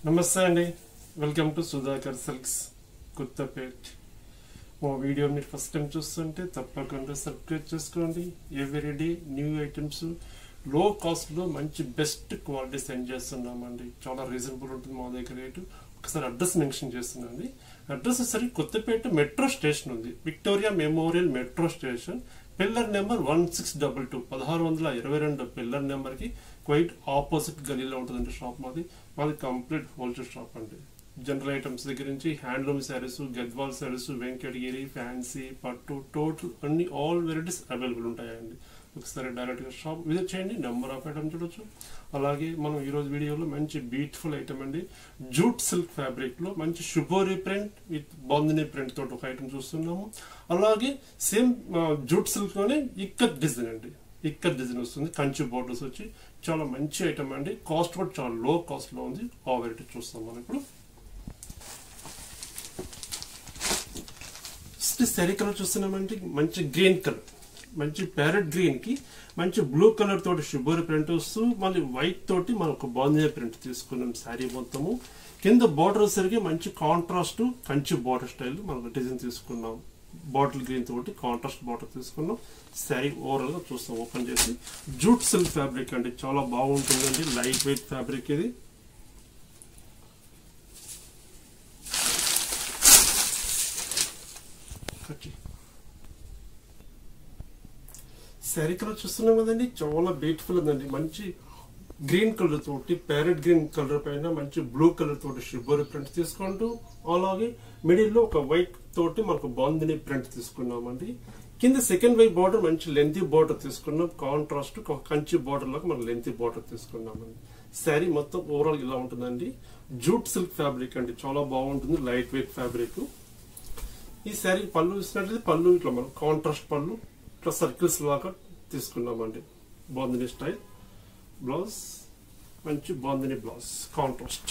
నమస్తే అండి welcome to Sudhakar silks Kothapet మా వీడియో మీరు ఫస్ట్ టైం చూస్తుంటే తప్పకుండా సబ్స్క్రైబ్ చేసుకోండి ఎవ్రీ డే న్యూ ఐటమ్స్ లో కాస్ట్లో మంచి బెస్ట్ క్వాలిటీ సెండ్ చేస్తున్నామండి చాలా రీజనబుల్ ఉంటుంది మా దగ్గర రేటు ఒకసారి అడ్రస్ మెన్షన్ చేస్తున్నాండి అడ్రస్ వచ్చేసరికి కొత్తపేట మెట్రో స్టేషన్ ఉంది Victoria Memorial metro station pillar number one six double two పదహారు వందల ఇరవై రెండు పిల్లర్ నెంబర్కి క్వైట్ ఆపోజిట్ గలీలో ఉంటుందండి షాప్ మాది మాది కంప్లీట్ హోల్సేల్ షాప్ అండి జనరల్ ఐటమ్స్ దగ్గర నుంచి handloom sarees Gadwal sarees Venkatagiri fancy పట్టు టోటల్ అన్ని ఆల్ వెరైటీస్ అవైలబుల్ ఉంటాయండి ఒకసారి డైరెక్ట్గా షాప్ విజిట్ చేయండి నెంబర్ ఆఫ్ ఐటమ్ చూడొచ్చు అలాగే మనం ఈరోజు వీడియోలో మంచి బ్యూటిఫుల్ ఐటమ్ అండి జూట్ సిల్క్ ఫ్యాబ్రిక్లో మంచి shibori print with bandhani print తోటి ఒక ఐటమ్ చూస్తున్నాము అలాగే సేమ్ జూట్ సిల్క్లోనే ఇక్కత్ డిజైన్ అండి ఇక్కత్ డిజైన్ వస్తుంది కంచి బోర్డర్స్ వచ్చి చాలా మంచి ఐటమ్ అండి కాస్ట్ కూడా చాలా లో కాస్ట్లో ఉంది ఆ వెరైటీ చూస్తాం మనం ఇప్పుడు శారీ కలర్ చూస్తున్నామంటే మంచి గ్రీన్ కలర్ మంచి ప్యారెట్ గ్రీన్ కి మంచి బ్లూ కలర్ తోటి షుగర్ ప్రింట్ వస్తూ మళ్ళీ వైట్ తోటి మనం ఒక బాందియా ప్రింట్ తీసుకున్నాం శారీ మొత్తము కింద బార్డర్ వచ్చేసరికి మంచి కాంట్రాస్ట్ కంచి బార్డర్ స్టైల్ మనం డిజైన్ తీసుకున్నాం బాటిల్ గ్రీన్ తోటి కాంట్రాస్ట్ బార్డర్ తీసుకున్నాం శారీ ఓవరాల్ గా చూస్తాం ఓపెన్ చేసి జూట్ సిల్క్ ఫ్యాబ్రిక్ అండి చాలా బాగుంటుందండి లైట్ వెయిట్ ఫ్యాబ్రిక్ ఇది శారీ కలర్ చూస్తున్నాం కదండి చాలా బ్యూటిఫుల్ ఉందండి మంచి గ్రీన్ కలర్ తోటి ప్యారెట్ గ్రీన్ కలర్ పైన మంచి బ్లూ కలర్ తోటి షుగర్ ప్రింట్ తీసుకుంటూ అలాగే మిడిల్ లో ఒక వైట్ తోటి మనకు బాందిని ప్రింట్ తీసుకున్నామండి కింద సెకండ్ వైట్ బార్డర్ మంచి లెంతీ బార్డర్ తీసుకున్నాం కాంట్రాస్ట్ ఒక కంచి బార్డర్ లాగా మనం లెంతీ బార్డర్ తీసుకున్నామండి శారీ మొత్తం ఓవరాల్ ఇలా ఉంటుందండి జూట్ సిల్క్ ఫ్యాబ్రిక్ అండి చాలా బాగుంటుంది లైట్ వెయిట్ ఫ్యాబ్రిక్ ఈ శారీ పళ్ళు ఇచ్చినట్లయితే పళ్ళు ఇట్లా మనం కాంట్రాస్ట్ పళ్ళు ఇట్లా సర్కిల్స్ లాగా తీసుకున్నామండి బాందిని స్టైల్ బ్లౌజ్ మంచి బాందిని బ్లౌజ్ కాంట్రాస్ట్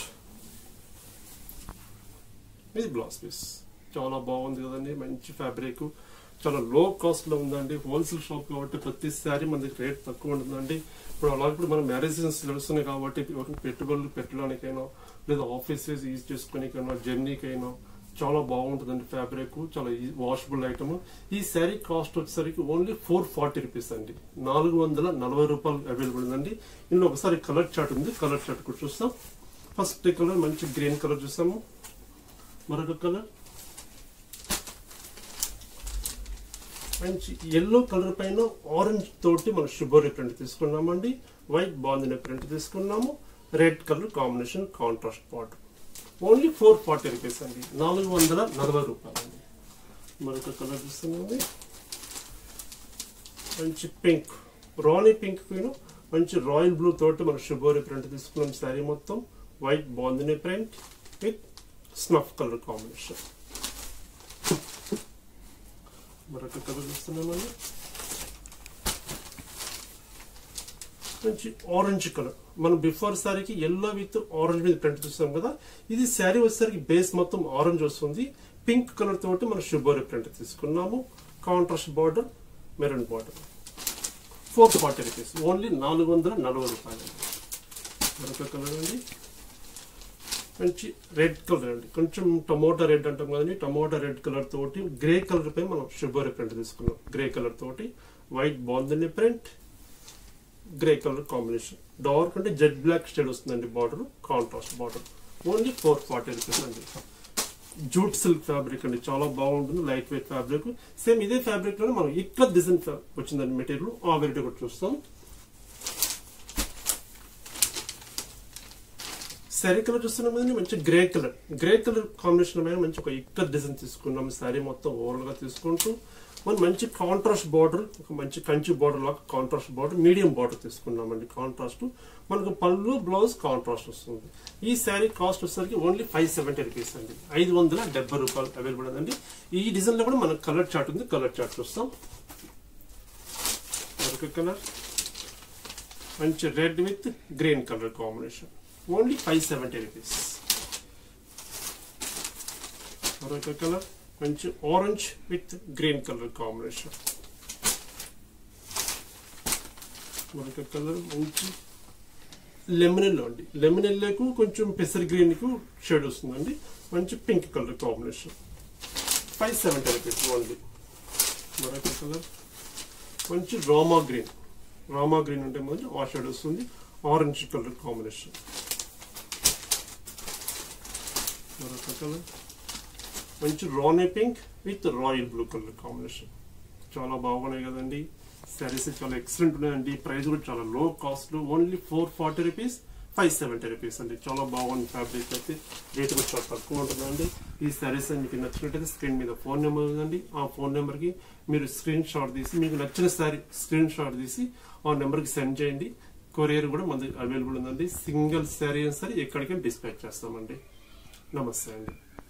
ఇది బ్లౌజ్ పీస్ చాలా బాగుంది కదండి మంచి ఫ్యాబ్రిక్ చాలా లో కాస్ట్ లో ఉందండి హోల్సేల్ షాప్ కాబట్టి ప్రతి సారీ మన దగ్గర రేట్ తక్కువ ఉంటుందండి ఇప్పుడు అలాగే ఇప్పుడు మన మ్యారేజెస్ నడుస్తున్నాయి కాబట్టి ఎవరికి పెట్టుబడులు పెట్టడానికైనా లేదా ఆఫీసెస్ యూజ్ చేసుకోనికైనా జర్నీకైనా చాలా బాగుంటుందండి ఫ్యాబ్రిక్ చాలా వాషబుల్ ఐటమ్ ఈ శారీ కాస్ట్ వచ్చేసరికి ఓన్లీ ఫోర్ ఫార్టీ రూపీస్ అండి నాలుగు వందల నలభై రూపాయలు అవైలబుల్ ఉందండి ఇందులో ఒకసారి కలర్ చార్ట్ ఉంది కలర్ చార్ట్ కూడా చూస్తాం ఫస్ట్ కలర్ మంచి గ్రీన్ కలర్ చూస్తాము మరొక కలర్ మంచి ఎల్లో కలర్ పైన ఆరెంజ్ తోటి మనం షుగర్ ప్రింట్ తీసుకున్నామండి వైట్ బాందిన ప్రింట్ తీసుకున్నాము red colour combination contrast border only four forty rupees అండి నాలుగు వందల నలభై రూపాయలు అండి మరొక కలర్ చూస్తున్నాము మంచి పింక్ రాణి పింక్ పైన మంచి రాయల్ బ్లూ తోటి మనం షుగర్ ప్రింట్ తీసుకున్నాం శారీ మొత్తం white bandhani print with snuff colour combination మరొక కలర్ చూస్తున్నామండి మంచి ఆరెంజ్ కలర్ మనం బిఫోర్ శారీకి ఎల్లో విత్ ఆరెంజ్ మీద ప్రింట్ చూస్తాం కదా ఇది శారీ వచ్చేసరికి బేస్ మొత్తం ఆరెంజ్ వస్తుంది పింక్ కలర్ తోటి మనం షుగర్ ప్రింట్ తీసుకున్నాము contrast border maroon border four forty rupees only నాలుగు వందల నలభై రూపాయలు మరొక కలర్ అండి మంచి రెడ్ కలర్ అండి కొంచెం టమోటా రెడ్ అంటాం కదండి టమోటా రెడ్ కలర్ తోటి గ్రే కలర్ పై మనం షుగర్ ప్రింట్ తీసుకున్నాం గ్రే కలర్ తోటి white bandhani print grey colour combination dark అంటే జెడ్ బ్లాక్ షేడ్ వస్తుందండి border contrast border only four forty rupees అండి జూట్ సిల్క్ ఫ్యాబ్రిక్ అండి చాలా బాగుంటుంది లైట్ వెయిట్ ఫ్యాబ్రిక్ సేమ్ ఇదే ఫ్యాబ్రిక్ లోనే మనం ఇక్కడ డిజైన్ వచ్చిందండి మెటీరియల్ ఆ వెరైటీ కూడా చూస్తాం శారీ కలర్ చూస్తున్నాం కదండి మంచి grey colour grey colour combination పైన మంచి ఒక ఇక్కడ డిజైన్ తీసుకున్నాం శారీ మొత్తం ఓవరాల్ గా తీసుకుంటూ మనం మంచి కాంట్రాస్ట్ బార్డర్ ఒక మంచి కంచి బార్డర్ లాగా కాంట్రాస్ట్ బార్డర్ మీడియం బార్డర్ తీసుకున్నామండి కాంట్రాస్ట్ మనకు పళ్ళు బ్లౌజ్ కాంట్రాస్ట్ వస్తుంది ఈ శారీ కాస్ట్ వచ్చేసరికి ఓన్లీ ఫైవ్ సెవెంటీ రూపీస్ అండి ఐదు వందల డెబ్బై రూపాయలు అవైలబుల్ ఉందండి ఈ డిజైన్ లో కూడా మనకు కలర్ చార్ట్ ఉంది కలర్ చార్ట్ చూస్తాం మరొక కలర్ మంచి red with green colour combination only five seventy rupees మరొక కలర్ మంచి orange with green colour combination మరొక కలర్ మంచి లెమన్ ఎల్లో అండి లెమన్ ఎల్లోకు కొంచెం పెసర్ గ్రీన్ కు షేడ్ వస్తుందండి మంచి pink colour combination five seventy rupees only మరొక కలర్ మంచి రామా గ్రీన్ రామా గ్రీన్ అంటే మంచి ఆ షేడ్ వస్తుంది ఆరెంజ్ కలర్ కాంబినేషన్ మరొక కలర్ మంచి rani pink with royal blue colour combination చాలా బాగున్నాయి కదండి శారీస్ చాలా ఎక్సలెంట్ ఉన్నాయండి ప్రైస్ కూడా చాలా లో కాస్ట్ లో only four forty rupees five seventy rupees అండి చాలా బాగుంది ఫ్యాబ్రిక్ అయితే రేట్ కూడా చాలా తక్కువ ఉంటుందండి ఈ శారీస్ మీకు నచ్చినట్టయితే స్క్రీన్ మీద ఫోన్ నెంబర్ ఉందండి ఆ ఫోన్ నెంబర్ కి మీరు స్క్రీన్ షాట్ తీసి మీకు నచ్చిన శారీ స్క్రీన్ షాట్ తీసి ఆ నెంబర్ కి సెండ్ చేయండి కొరియర్ కూడా మన అవైలబుల్ ఉందండి సింగిల్ శారీ అయినా సరే ఎక్కడికైనా డిస్పాచ్ చేస్తామండి నమస్తే అండి